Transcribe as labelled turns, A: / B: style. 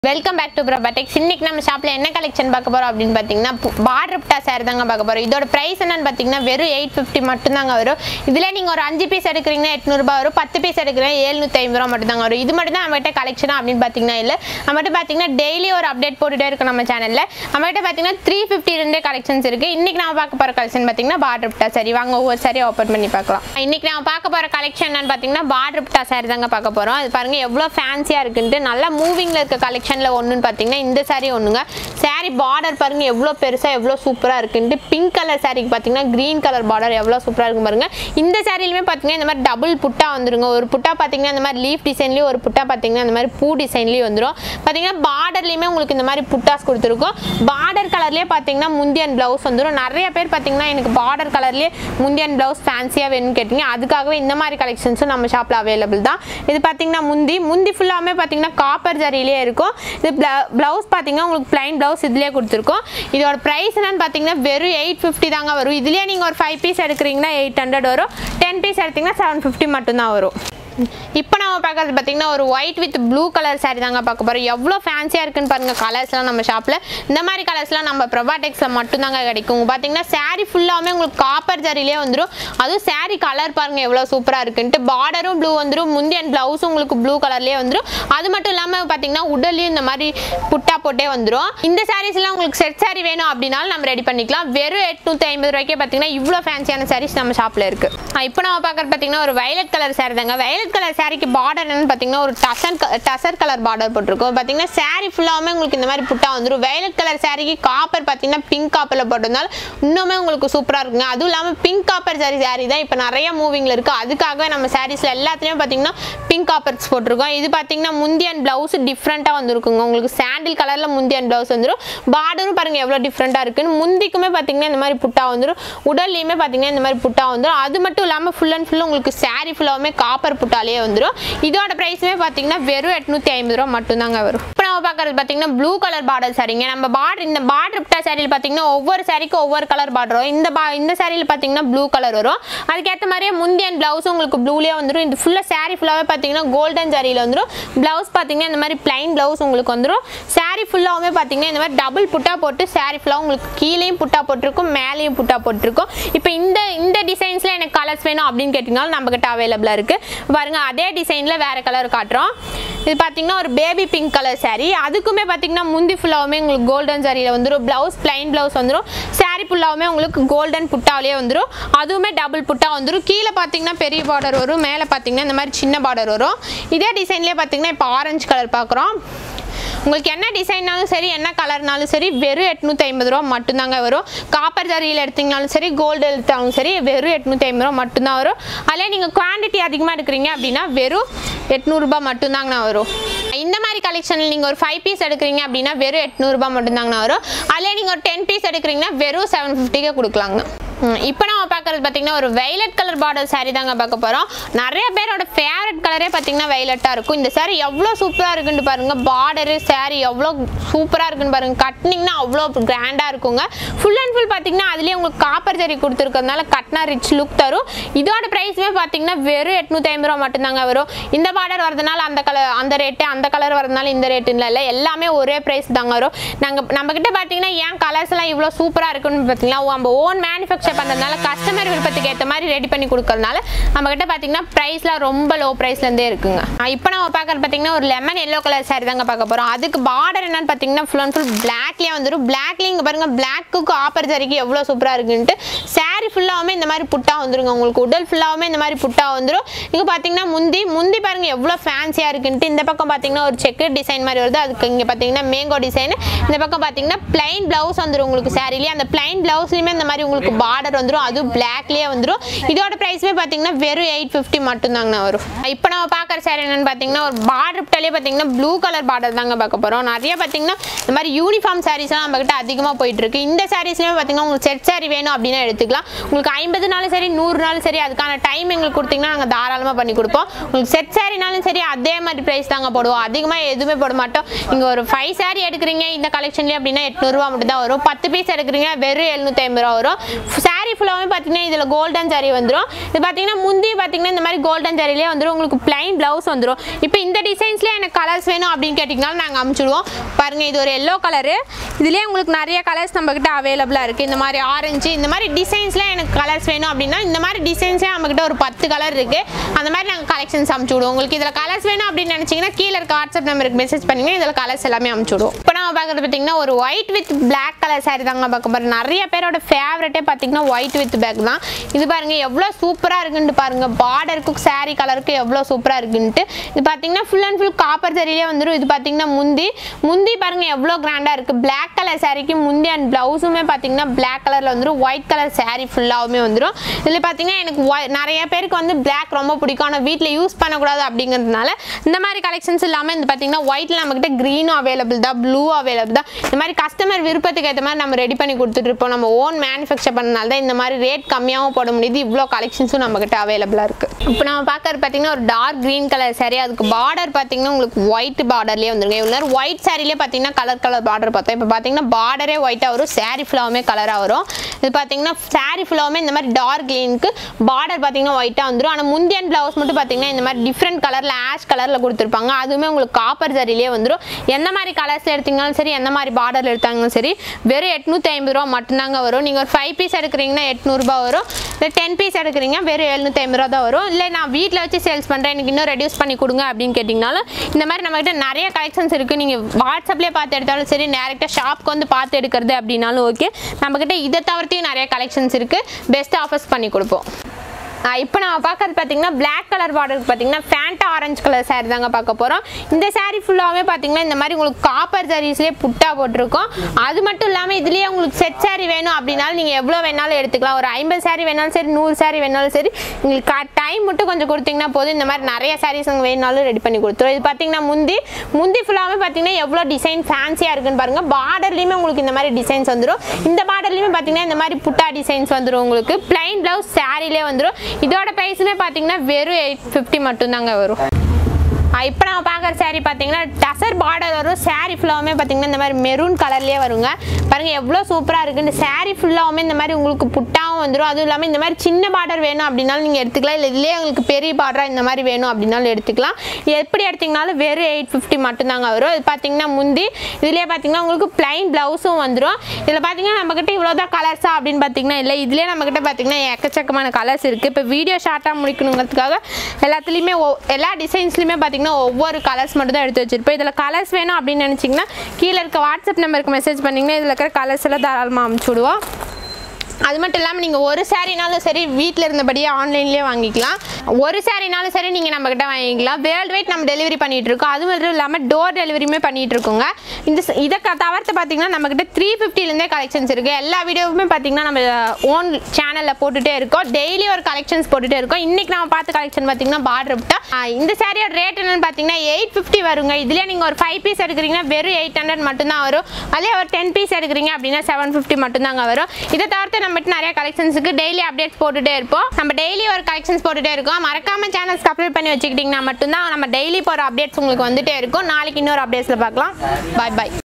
A: welcome back to ப்ரோபேட்டிக்ஸ் இன்னைக்கு நம்ம ஷாப்ல என்ன கலெக்ஷன் பார்க்க போறோம் அப்படின்னு பார்த்தீங்கன்னா பார்டர்ப்டா சேர் தாங்க பார்க்க போறோம் இதோட பிரைஸ் என்னன்னு பார்த்தீங்கன்னா வெறும் எயிட் ஃபிஃப்டி மட்டும்தாங்க வரும் இதுல நீங்க ஒரு அஞ்சு பீஸ் எடுக்கிறீங்கன்னா எட்நூறுபா வரும் பத்து பீஸ் எடுக்கிறீங்கன்னா ஏழ்நூத்தி ஐம்பது ரூபா மட்டும்தாங்க வரும் இது மட்டும் தான் நம்மகிட்ட கலெக்ஷன் அப்படின்னு பார்த்தீங்கன்னா இல்லை நம்மகிட்ட பார்த்தீங்கன்னா டெய்லி ஒரு அப்டேட் போட்டுட்டே இருக்கும் நம்ம சேனல்ல நம்மகிட்ட பார்த்தீங்கன்னா த்ரீ ஃபிஃப்டி இருந்தே கலெக்ஷன்ஸ் இருக்கு இன்னைக்கு நம்ம பார்க்க போற கலெக்ஷன் பார்த்தீங்கன்னா பார்டர்ப்டா சரி வாங்க ஒவ்வொரு சாரியை ஓப்பன் பண்ணி பார்க்கலாம் இன்னைக்கு நம்ம பார்க்க போற கலெக்ஷன் என்னன்னு பார்த்தீங்கன்னா பார்டர்ப்டா சாரி தாங்க பார்க்க போறோம் அது பாருங்க எவ்வளோ ஃபேன்சியா இருக்குன்ட்டு நல்லா மூவிங்ல இருக்க கலெக்ஷன்ல ஒன்றுன்னு பார்த்தீங்கன்னா இந்த saree ஒன்றுங்க saree பார்டர் பாருங்க எவ்வளோ பெருசாக எவ்வளோ சூப்பராக இருக்குன்ட்டு பிங்க் கலர் சாரிக்கு பார்த்தீங்கன்னா க்ரீன் கலர் பார்டர் எவ்வளோ சூப்பராக இருக்கும் பாருங்க இந்த சாரிலுமே பார்த்தீங்கன்னா இந்த மாதிரி டபுள் புட்டா வந்துருங்க ஒரு புட்டா பார்த்தீங்கன்னா இந்த மாதிரி லீஃப் டிசைன்லேயும் ஒரு புட்டா பார்த்தீங்கன்னா இந்த மாதிரி பூ டிசைன்லேயும் வந்துடும் பார்த்தீங்கன்னா பார்டர்லேயுமே உங்களுக்கு இந்த மாதிரி புட்டாஸ் கொடுத்துருக்கும் பார்டர் கலர்லேயே பார்த்தீங்கன்னா முந்தியன் ப்ளவுஸ் வந்துடும் நிறைய பேர் பார்த்தீங்கன்னா எனக்கு பார்டர் கலர்லேயே முந்தியன் ப்ளவுஸ் ஃபேன்சியாக வேணும்னு கேட்டிங்க அதுக்காகவே இந்த மாதிரி கலெக்ஷன்ஸும் நம்ம ஷாப்பில் அவைலபிள் தான் இது பார்த்தீங்கன்னா முந்தி முந்தி ஃபுல்லாமே பார்த்தீங்கன்னா காப்பர் ஜரியிலே இருக்கும் இது ப்ளவுஸ் பார்த்தீங்கன்னா உங்களுக்கு பிளைன் ப்ளவுஸ் இதுலேயே கொடுத்துருக்கோம் இதோட ப்ரைஸ் என்னன்னு பார்த்தீங்கன்னா வெறும் எயிட் ஃபிஃப்டி தாங்க வரும் இதுலேயே நீங்கள் ஒரு ஃபைவ் பீஸ் எடுக்கிறீங்கன்னா எயிட் ஹண்ட்ரட் வரும் டென் பீஸ் எடுத்தீங்கன்னா செவன் ஃபிஃப்டி மட்டும்தான் வரும் இப்போ நம்ம பார்க்கறது பார்த்தீங்கன்னா ஒரு white with blue colour saree தாங்க பார்க்க போகிறோம் எவ்வளோ ஃபேன்சியாக இருக்குன்னு பாருங்கள் கலர்ஸ்லாம் நம்ம ஷாப்பில் இந்த மாதிரி கலர்ஸ்லாம் நம்ம ப்ரொபாடெக்ஸில் மட்டும்தாங்க கிடைக்கும் பார்த்தீங்கன்னா saree ஃபுல்லாமே உங்களுக்கு காப்பர் ஜரிலே வந்துடும் அதுவும் saree கலர் பாருங்கள் எவ்வளோ சூப்பராக இருக்குன்ட்டு பார்டரும் ப்ளூ வந்துடும் முந்தியன் ப்ளவுஸும் உங்களுக்கு ப்ளூ கலர்லேயே வந்துடும் அது மட்டும் இல்லாமல் பார்த்தீங்கன்னா உடல்லையும் இந்த மாதிரி புட்டா போட்டே வந்துடும் இந்த சாரீஸ்லாம் உங்களுக்கு செட் saree வேணும் அப்படின்னாலும் நம்ம ரெடி பண்ணிக்கலாம் வெறும் எட்நூற்றி ஐம்பது ரூபாய்க்கே பார்த்தீங்கன்னா இவ்வளோ ஃபேன்சியான sarees நம்ம ஷாப்பில் இருக்குது இப்போ நம்ம பார்க்குறது பார்த்தீங்கன்னா ஒரு வயலட் கலர் saree தாங்க வயலட் கலர் சாரிக்கு பார்டர் என்னன்னு பார்த்தீங்கன்னா ஒரு டசன் டசர் கலர் பார்டர் போட்டிருக்கோம் பார்த்தீங்கன்னா saree ஃபுல்லாமே உங்களுக்கு இந்த மாதிரி புட்டா வந்துடும் வயலட் கலர் சாரிக்கு காப்பர் பார்த்தீங்கன்னா பிங்க் காப்பரில் போட்டிருந்தால் இன்னுமே உங்களுக்கு சூப்பராக இருக்குங்க அதுவும் இல்லாமல் பிங்க் காப்பர் சாரி சாரி தான் இப்போ நிறைய மூவிங்கில் இருக்குது அதுக்காகவே நம்ம சாரீஸில் எல்லாத்துலேயும் பார்த்தீங்கன்னா பிங்க் காப்பர்ஸ் போட்டிருக்கோம் இது பார்த்தீங்கன்னா முந்தியன் ப்ளவுஸ் டிஃப்ரெண்ட்டாக வந்துருக்குங்க உங்களுக்கு சாண்டில் கலரில் முந்தியன் ப்ளவுஸ் வந்துடும் பார்டரும் பாருங்கள் எவ்வளோ டிஃப்ரெண்ட்டாக இருக்குன்னு முந்திக்குமே பார்த்தீங்கன்னா இந்த மாதிரி புட்டா வந்துடும் உடல்லையுமே பார்த்தீங்கன்னா இந்த மாதிரி புட்டா வந்துடும் அது மட்டும் இல்லாமல் ஃபுல் அண்ட் ஃபுல் உங்களுக்கு saree ஃபுல்லாகவுமே காப்பர் புட்டாலே வந்துடும் இதோட ப்ரைஸுமே பார்த்தீங்கன்னா வெறும் எட்நூற்றி ஐம்பது ரூபா மட்டும்தாங்க வரும் இப்போ நம்ம பார்க்குறது பார்த்தீங்கன்னா ப்ளூ கலர் பார்டர் சாரிங்க நம்ம பார்டர் இந்த பார்டர் புட்டா சாரியில் பார்த்தீங்கன்னா ஒவ்வொரு சாரிக்கும் ஒவ்வொரு கலர் பார்டர் வரும் இந்த பா இந்த சாரியில் பார்த்தீங்கன்னா ப்ளூ கலர் வரும் அதுக்கேற்ற மாதிரியே முந்தியன் ப்ளவுஸ் உங்களுக்கு ப்ளூலேயே வந்துடும் இது ஃபுல்லாக saree ஃபுல்லாகவே பார்த்தீங்கன்னா கோல்டன் சாரியில் வந்துடும் ப்ளவுஸ் பார்த்தீங்கன்னா இந்த மாதிரி பிளைன் ப்ளவுஸ் உங்களுக்கு வந்துடும் saree ஃபுல்லாகவுமே பார்த்தீங்கன்னா இந்த மாதிரி டபுள் புட்டா போட்டு saree ஃபுல்லாக உங்களுக்கு கீழேயும் புட்டா போட்டிருக்கும் மேலேயும் புட்டா போட்டிருக்கும் இப்போ இந்த இந்த டிசைன்ஸில் எனக்கு கலர்ஸ் வேணும் அப்படின்னு கேட்டிங்கனாலும் நம்மக்கிட்ட அவைலபிளாக இருக்குது பாருங்க அதே டிசைனில் வேறு கலர் காட்டுறோம் இது பார்த்தீங்கன்னா ஒரு பேபி பிங்க் கலர் saree அதுக்குமே பார்த்தீங்கன்னா முந்தி ஃபுல்லாகவுமே உங்களுக்கு கோல்டன் சாரியில் வந்துடும் ப்ளவுஸ் பிளைன் ப்ளவுஸ் வந்துடும் saree ஃபுல்லாகவுமே உங்களுக்கு கோல்டன் புட்டாவிலே வந்துடும் அதுவுமே டபுள் புட்டா வந்துடும் கீழே பார்த்தீங்கன்னா பெரிய பார்டர் வரும் மேலே பார்த்தீங்கன்னா இந்த மாதிரி சின்ன பார்டர் வரும் இதே டிசைன்லேயே பார்த்தீங்கன்னா இப்போ ஆரஞ்சு கலர் பார்க்குறோம் உங்களுக்கு என்ன டிசைன்னாலும் சரி என்ன கலர்னாலும் சரி வெறும் எட்நூற்றி ஐம்பது ரூபா மட்டும்தாங்க வரும் காப்பர் ஜரியில் எடுத்தீங்கனாலும் சரி கோல்டு எடுத்தாலும் சரி வெறும் எட்நூற்றி ஐம்பது ரூபா மட்டும்தான் வரும் அதில் நீங்கள் குவான்டிட்டி அதிகமாக எடுக்கிறீங்க அப்படின்னா வெறும் எட்நூறுபா மட்டும்தாங்கண்ணா வரும் இந்த மாதிரி கலெக்ஷனில் நீங்கள் ஒரு ஃபைவ் பீஸ் எடுக்கிறீங்க அப்படின்னா வெறும் எட்நூறுபா மட்டும்தாங்கண்ணா வரும் அதில் நீங்கள் ஒரு டென் பீஸ் எடுக்கிறீங்கன்னா வெறும் செவன் ஃபிஃப்டிக்கே கொடுக்கலாங்கண்ணா இப்போ நம்ம பார்க்குறது பார்த்தீங்கன்னா ஒரு வைலட் கலர் பார்டர் saree தாங்க பார்க்க போகிறோம் நிறைய பேரோட ஃபேவரட் கலரே பார்த்தீங்கன்னா வைலட்டாக இருக்கும் இந்த saree எவ்வளோ சூப்பராக இருக்குன்னு பாருங்க பார்டரு saree எவ்வளோ சூப்பராக இருக்குன்னு பாருங்க கட்டினீங்கன்னா அவ்வளோ கிராண்டாக இருக்குங்க ஃபுல் அண்ட் ஃபுல் பார்த்தீங்கன்னா அதுலேயே உங்களுக்கு காப்பர் ஜரி கொடுத்துருக்கறதுனால கட்டினா ரிச் லுக் தரும் இதோட ப்ரைஸுமே பார்த்தீங்கன்னா வெறும் எட்நூற்றி ஐம்பது ரூபா மட்டும்தாங்க வரும் இந்த பார்டர் வரதுனால அந்த கலர் அந்த ரேட்டு அந்த கலர் வரதுனால இந்த ரேட்டு இல்லை இல்லை எல்லாமே ஒரே ப்ரைஸ் தாங்க வரும் நாங்கள் நம்மக்கிட்ட பார்த்தீங்கன்னா ஏன் கலர்ஸ் எல்லாம் இவ்வளோ சூப்பராக இருக்குன்னு பார்த்தீங்கன்னா நம்ம ஓன் மேனுஃபேக்சர் பண்ணுறதுனால கஸ்டமர் விருப்பத்துக்கு ஏற்ற மாதிரி ரெடி பண்ணி கொடுக்கறதுனால நம்மக்கிட்ட பார்த்தீங்கன்னா ப்ரைஸ்லாம் ரொம்ப லோ ப்ரைஸ்லேருந்தே இருக்குங்க இப்போ நம்ம பார்க்குறது பார்த்தீங்கன்னா ஒரு லெமன் எல்லோ கலர் saree தாங்க பார்க்க போகிறோம் அதுக்கு பார்டர் என்னன்னு பார்த்தீங்கன்னா ஃபுல் அண்ட் ஃபுல் பிளாக்லேயே வந்துடும் பிளாக்லேயே இங்கே பாருங்கள் பிளாக்குக்கு ஆப்பர் சரிக்கு எவ்வளோ சூப்பராக இருக்குன்ட்டு saree ஃபுல்லாகவுமே இந்த மாதிரி புட்டா வந்துருங்க உங்களுக்கு உடல் ஃபுல்லாகவுமே இந்த மாதிரி புட்டா வந்துடும் இங்கே பார்த்தீங்கன்னா முந்தி முந்தி பாருங்க எவ்வளோ ஃபேன்சியாக இருக்குன்ட்டு இந்த பக்கம் பார்த்தீங்கன்னா ஒரு செக்கு டிசைன் மாதிரி வருது அதுக்கு இங்கே பார்த்தீங்கன்னா மேங்கோ டிசைன் இந்த பக்கம் பார்த்தீங்கன்னா பிளைன் ப்ளவுஸ் வந்துடும் உங்களுக்கு சாரிலேயே அந்த பிளைன் ப்ளவுஸ்லையுமே இந்த மாதிரி உங்களுக்கு பார்டர் வந்துடும் அதுவும் பிளாக்லேயே வந்துடும் இதோட ப்ரைஸுமே பார்த்தீங்கன்னா வெறும் எயிட் ஃபிஃப்டி மட்டும்தாங்கண்ணா வரும் இப்போ நம்ம பார்க்குற சாரி என்னன்னு பார்த்தீங்கன்னா ஒரு பார்டர் பிட்டாலே பார்த்தீங்கன்னா ப்ளூ கலர் பார்டர் தாங்க பார்க்க போகிறோம் நிறைய பார்த்தீங்கன்னா இந்த மாதிரி யூனிஃபார்ம் சாரீஸ்லாம் நம்மக்கிட்ட அதிகமாக போயிட்டு இருக்கு இந்த சாரீஸ்லேயுமே பார்த்தீங்கன்னா உங்களுக்கு செட் சாரி வேணும் அப்படின்னா எடுத்துக்கலாம் உங்களுக்கு ஐம்பது நாளும் சரி நூறு நாளும் சரி அதுக்கான டைம் எங்களுக்கு கொடுத்தீங்கன்னா நாங்கள் தாராளமாக பண்ணி கொடுப்போம் உங்களுக்கு செட் சாரினாலும் சரி அதே மாதிரி ப்ரைஸ் தாங்க போடுவோம் அதிகமாக எதுவுமே போட மாட்டோம் இங்கே ஒரு ஃபைவ் சாரி எடுக்கிறீங்க இந்த கலெக்ஷன்லேயே அப்படின்னா எட்நூறுரூவா மட்டும் தான் வரும் பத்து பீஸ் எடுக்கிறீங்க வெறும் எழுநூற்றி ஐம்பது ரூபா வரும் சாரி ஃபுல்லாகவே பார்த்தீங்கன்னா இதில் கோல்டன் ஜரி வந்துடும் இது பார்த்தீங்கன்னா முந்தி பார்த்தீங்கன்னா இந்த மாதிரி கோல்டன் ஜரிலே வந்துடும் உங்களுக்கு பிளைன் ப்ளவுஸ் வந்துடும் இப்போ இந்த டிசைன்ஸ்லேயே எனக்கு கலர்ஸ் வேணும் அப்படின்னு கேட்டிங்கன்னா நாங்கள் அமுச்சிடுவோம் பாருங்கள் இது ஒரு எல்லோ கலரு இதுலேயே உங்களுக்கு நிறைய கலர்ஸ் நம்மக்கிட்ட அவைலபிளாக இருக்குது இந்த மாதிரி ஆரஞ்சு இந்த மாதிரி டிசைன்ஸில் எனக்கு கலர்ஸ் வேணும் அப்படின்னா இந்த மாதிரி டிசைன்ஸே நம்மக்கிட்ட ஒரு பத்து கலர் இருக்குது அந்த மாதிரி நாங்கள் கலெக்ஷன்ஸ் அமுச்சு விடுவோம் உங்களுக்கு இதில் கலர்ஸ் வேணும் அப்படின்னு நினச்சிங்கன்னா கீழே இருக்க வாட்ஸ்அப் நம்பருக்கு மெசேஜ் பண்ணிங்கன்னா இதில் கலர்ஸ் எல்லாமே அமுச்சு விடுவோம் இப்போ நம்ம பார்க்குறது பார்த்தீங்கன்னா ஒரு white with black colour saree தாங்க பார்க்க போகிறோம் நிறைய பேரோட ஃபேவரட்டே பார்த்தீங்கன்னா ஒயிட் வித் பேக் தான் இது பாருங்க எவ்வளோ சூப்பராக இருக்குன்ட்டு பாருங்க பார்டருக்கு saree கலருக்கு எவ்வளோ சூப்பராக இருக்குன்ட்டு இது பார்த்தீங்கன்னா ஃபுல் அண்ட் ஃபுல் காப்பர் சரியிலே வந்துடும் இது பார்த்தீங்கன்னா முந்தி முந்தி பாருங்க எவ்வளோ கிராண்டாக இருக்குது பிளாக் கலர் சாரிக்கு முந்தி அண்ட் ப்ளவுஸுமே பார்த்தீங்கன்னா பிளாக் கலரில் வந்துடும் ஒயிட் கலர் saree ஃபுல்லாகவுமே வந்துடும் இதில் பார்த்தீங்கன்னா எனக்கு whi- நிறைய பேருக்கு வந்து பிளாக் ரொம்ப பிடிக்கும் ஆனால் வீட்டில் யூஸ் பண்ணக்கூடாது அப்படிங்கிறதுனால இந்த மாதிரி கலெக்ஷன்ஸ் இல்லாமல் இந்த பார்த்தீங்கன்னா ஒயிட்டில் நம்மக்கிட்ட க்ரீனும் அவைலபிள் தான் ப்ளூ அவைலபிள் தான் இந்த மாதிரி கஸ்டமர் விருப்பத்துக்கு ஏற்ற மாதிரி நம்ம ரெடி பண்ணி கொடுத்துட்டு இருப்போம் நம்ம ஓன் மேனுஃபேக்சர் பண்ணனால தான் இந்த மாதிரி ரேட் கம்மியாகவும் போட முடியுது இவ்வளோ கலெக்ஷன்ஸும் நம்மக்கிட்ட அவைலபிளாக இருக்குது இப்போ நம்ம பார்க்கறது பார்த்தீங்கன்னா ஒரு டார்க் க்ரீன் கலர் saree அதுக்கு பார்டர் பார்த்தீங்கன்னா உங்களுக்கு ஒயிட் பார்டர்லேயே வந்துருங்க இவ்வளோ நேரம் ஒயிட் சாரிலே பார்த்தீங்கன்னா கலர் கலர் பார்டர் பார்த்தோம் இப்போ பார்த்தீங்கன்னா பார்டரே ஒயிட்டாக வரும் saree ஃபுல்லாகவுமே கலராக வரும் இது பார்த்தீங்கன்னா saree ஃபுல்லாகவுமே இந்த மாதிரி டார்க் க்ரீனுக்கு பார்டர் பார்த்தீங்கன்னா ஒயிட்டாக வந்துடும் ஆனால் முந்தியன் ப்ளவுஸ் மட்டும் பார்த்தீங்கன்னா இந்த மாதிரி டிஃப்ரெண்ட் கலரில் ஆஷ் கலரில் கொடுத்துருப்பாங்க அதுவுமே உங்களுக்கு காப்பர் சரியிலே வந்துடும் எந்த மாதிரி கலர்ஸில் எடுத்தீங்கனாலும் சரி எந்த மாதிரி பார்டரில் எடுத்தாங்களும் சரி வெறும் எட்நூற்றி ஐம்பது ரூபா மட்டும்தாங்க வரும் நீங்கள் ஒரு ஃபைவ் பீஸ் எடுக்கிறீங்கன்னா எட்நூறுபா வரும் இல்லை டென் பீஸ் எடுக்கிறீங்க வெறும் எழுநூற்றி ஐம்பது ரூபா தான் வரும் இல்லை நான் வீட்டில் வச்சு சேல்ஸ் பண்ணுறேன் எனக்கு இன்னும் ரெடியூஸ் பண்ணி கொடுங்க அப்படின்னு கேட்டிங்கனாலும் இந்த மாதிரி நம்மகிட்ட நிறைய கலெக்ஷன்ஸ் இருக்குது நீங்கள் வாட்ஸ்அப்லேயே பார்த்து எடுத்தாலும் சரி டேரெக்டாக ஷாப்க்கு வந்து பார்த்து எடுக்கிறது அப்படின்னாலும் ஓகே நம்மக்கிட்ட இதை தவிர்த்தையும் நிறைய கலெக்ஷன்ஸ் இருக்குது பெஸ்ட் ஆஃபர்ஸ் பண்ணி கொடுப்போம் இப்போ நம்ம பார்க்கறது பார்த்தீங்கன்னா Black கலர் பார்டருக்கு பார்த்தீங்கன்னா ஃபேண்டா ஆரஞ்சு கலர் saree தாங்க பார்க்க போகிறோம் இந்த saree ஃபுல்லாகவே பார்த்தீங்கன்னா இந்த மாதிரி உங்களுக்கு காப்பர் சாரீஸ்லேயே புட்டா போட்டிருக்கோம் அது மட்டும் இல்லாமல் இதுலேயே உங்களுக்கு செட் saree வேணும் அப்படின்னாலும் நீங்கள் எவ்வளோ வேணாலும் எடுத்துக்கலாம் ஒரு ஐம்பது saree வேணாலும் சரி நூறு saree வேணாலும் சரி உங்களுக்கு டைம் மட்டும் கொஞ்சம் கொடுத்தீங்கன்னா போதும் இந்த மாதிரி நிறைய sarees அங்கே வேணாலும் ரெடி பண்ணி கொடுத்துரும் இது பார்த்தீங்கன்னா முந்தி முந்தி ஃபுல்லாகவே பார்த்தீங்கன்னா எவ்வளோ டிசைன் ஃபேன்சியாக இருக்குன்னு பாருங்கள் பார்டர்லேயுமே உங்களுக்கு இந்த மாதிரி டிசைன்ஸ் வந்துடும் இந்த பார்டர்லையுமே பார்த்தீங்கன்னா இந்த மாதிரி புட்டா டிசைன்ஸ் வந்துடும் உங்களுக்கு பிளைன் ப்ளவுஸ் சாரிலே வந்துடும் இதோட ப்ரைஸுமே பார்த்தீங்கன்னா வெறும் எயிட் ஃபிஃப்டி மட்டும்தாங்க வரும் இப்போ நம்ம பார்க்குற saree பார்த்தீங்கன்னா டசர் பார்டர் வரும் saree ஃபுல்லாகவுமே பார்த்தீங்கன்னா இந்த மாதிரி மெரூன் கலர்லேயே வருங்க பாருங்கள் எவ்வளோ சூப்பராக இருக்குது இந்த saree ஃபுல்லாகவுமே இந்த மாதிரி உங்களுக்கு புட்டாவும் வந்துடும் அதுவும் இல்லாமல் இந்த மாதிரி சின்ன பார்டர் வேணும் அப்படின்னாலும் நீங்கள் எடுத்துக்கலாம் இல்லை இதுலேயே உங்களுக்கு பெரிய பார்டராக இந்த மாதிரி வேணும் அப்படின்னாலும் எடுத்துக்கலாம் எப்படி எடுத்தீங்கனாலும் வெறும் எயிட் ஃபிஃப்டி மட்டும்தாங்க வரும் இது பார்த்தீங்கன்னா முந்தி இதுலேயே பார்த்தீங்கன்னா உங்களுக்கு பிளைன் ப்ளவுஸும் வந்துடும் இதில் பார்த்தீங்கன்னா நம்மக்கிட்ட இவ்வளோ தான் கலர்ஸா அப்படின்னு பார்த்தீங்கன்னா இல்லை இதுலேயே நம்மக்கிட்ட பார்த்தீங்கன்னா எக்கச்சக்கமான கலர்ஸ் இருக்குது இப்போ வீடியோ ஷார்ட்டாக முடிக்கணுங்கிறதுக்காக எல்லாத்துலேயுமே ஒ- எல்லா டிசைன்ஸ்லையுமே பார்த்தீங்கன்னா ஒவ்வொரு கலர்ஸ் மட்டும் தான் எடுத்து வச்சிருப்போம் இதில் கலர்ஸ் வேணும் அப்படின்னு நினச்சிங்கன்னா கீழே இருக்க வாட்ஸ்அப் நம்பருக்கு மெசேஜ் பண்ணிங்கன்னா இதில் இருக்கிற கலர்ஸ் எல்லாம் தாராளமாக அமுச்சு விடுவோம் அது மட்டும் இல்லாமல் நீங்கள் ஒரு சாரினாலும் சரி வீட்டில் இருந்தபடியே ஆன்லைன்லேயே வாங்கிக்கலாம் ஒரு சாரினாலும் சரி நீங்கள் நம்மக்கிட்ட வாங்கிக்கலாம் வேர்ல்டு வைட் நம்ம டெலிவரி பண்ணிகிட்டு இருக்கோம் அது மட்டும் இல்லாமல் டோர் டெலிவரியுமே பண்ணிகிட்டு இருக்கோங்க இந்த ச- இதை க- தவிர்த்து பார்த்தீங்கன்னா நம்மக்கிட்ட த்ரீ ஃபிஃப்டிலேருந்தே கலெக்ஷன்ஸ் இருக்குது எல்லா வீடியோவுமே பார்த்தீங்கன்னா நம்ம ஓன் சேனலில் போட்டுகிட்டே இருக்கோம் டெய்லி ஒரு கலெக்ஷன்ஸ் போட்டுகிட்டே இருக்கோம் இன்றைக்கி நம்ம பார்த்த கலெக்ஷன் பார்த்தீங்கன்னா பார்டர் விட்டா இந்த சாரியோட ரேட் என்னன்னு பார்த்தீங்கன்னா எயிட் ஃபிஃப்டி வருங்க இதுலேயே நீங்கள் ஒரு ஃபைவ் பீஸ் எடுக்கிறீங்கன்னா வெறும் எயிட் ஹண்ட்ரட் மட்டும்தான் வரும் அதே ஒரு டென் பீஸ் எடுக்கிறீங்க அப்படின்னா செவன் ஃபிஃப்டி மட்டும்தாங்க வரும் இதை தவிர்த்து நம்மகிட்ட நிறைய கலெக்ஷன்ஸுக்கு டெய்லி அப்டேட்ஸ் போட்டுட்டே இருப்போம் நம்ம டெய்லி ஒரு கலெக்ஷன்ஸ் போட்டுட்டே இருக்கோம் மறக்காம சேனல்ஸ் அப்டேட் பண்ணி வச்சுக்கிட்டிங்கன்னா மட்டும்தான் நம்ம டெய்லி போகிற அப்டேட்ஸ் உங்களுக்கு வந்துட்டே இருக்கும் நாளைக்கு இன்னொரு அப்டேட்ஸில் பார்க்கலாம் பாய் பாய்